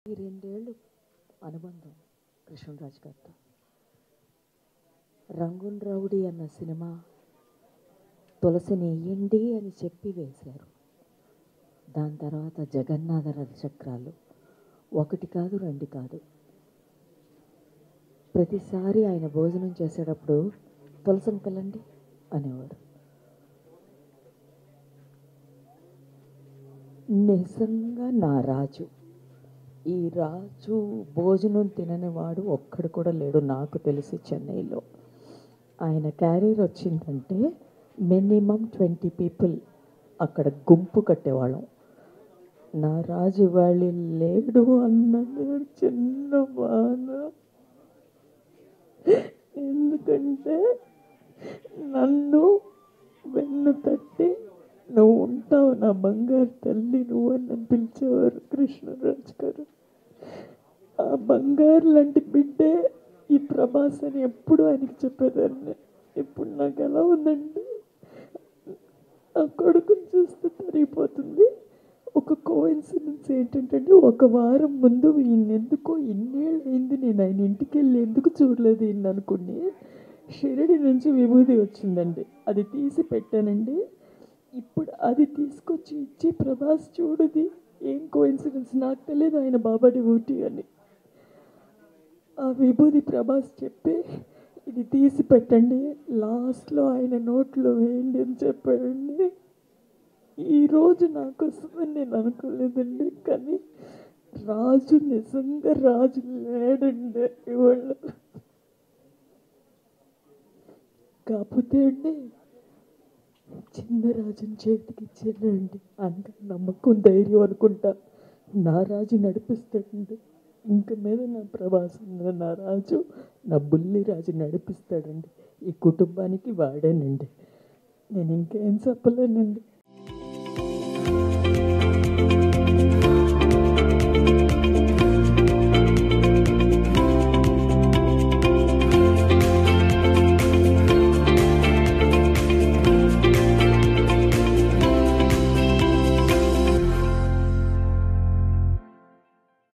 ఈ రెండేళ్ళు అనుబంధం కృష్ణరాజు గారితో రంగున్ రౌడీ అన్న సినిమా తులసిని ఇయ్యండి అని చెప్పి వేశారు దాని తర్వాత జగన్నాథ రథ చక్రాలు ఒకటి కాదు రెండు కాదు ప్రతిసారి ఆయన భోజనం చేసేటప్పుడు తులసిని పిల్లండి అనేవారు నిజంగా నా రాజు ఈ రాజు భోజనం తినని వాడు ఒక్కడు కూడా లేడు నాకు తెలిసి చెన్నైలో ఆయన క్యారియర్ వచ్చిందంటే మినిమం ట్వంటీ పీపుల్ అక్కడ గుంపు కట్టేవాళ్ళం నా రాజు ఇవాళ లేడు అన్నది చిన్న బాధ ఎందుకంటే నన్ను వెన్ను తట్టి నువ్వు ఉంటావు నా బంగారు తల్లి నువ్వు అని నన్ను పిలిచేవారు కృష్ణరాజు గారు ఆ బంగారు లాంటి బిడ్డే ఈ ప్రభాస్ అని ఎప్పుడు ఆయనకి చెప్పేదాన్ని ఇప్పుడు నాకు ఎలా ఉందండి ఆ కొడుకుని చూస్తే తరిగిపోతుంది ఒక కోయిన్సిడెన్స్ ఏంటంటే ఒక వారం ముందు ఈయన ఎందుకో ఇన్నేళ్ళు అయింది నేను ఆయన ఇంటికి వెళ్ళి ఎందుకు చూడలేదు ఈయన అనుకుని షిరిడి నుంచి విభూది వచ్చిందండి అది తీసి పెట్టానండి ఇప్పుడు అది తీసుకొచ్చి ఇచ్చి ప్రభాస్ చూడుది ఏం కోయిన్సిడెన్స్ నాకు తెలియదు ఆయన బాబాడి ఊటి అని ఆ విభూది ప్రభాస్ చెప్పి ఇది తీసి పెట్టండి లాస్ట్లో ఆయన నోట్లో వేయండి అని చెప్పాడండి ఈరోజు నాకు వస్తుందని నేను అనుకోలేదండి కానీ రాజు నిజంగా రాజు లేడండి ఇవాళ కాకపోతే అండి చిన్న రాజుని చేతికి ఇచ్చానండి అంటే నమ్మకం ధైర్యం అనుకుంటా నా రాజు నడిపిస్తాడండి ఇంక మీద నా ప్రభాసం ఉంది. నా రాజు నా బుల్లి రాజు నడిపిస్తాడండి ఈ కుటుంబానికి వాడేనండి నేను ఇంకేం చెప్పలేనండి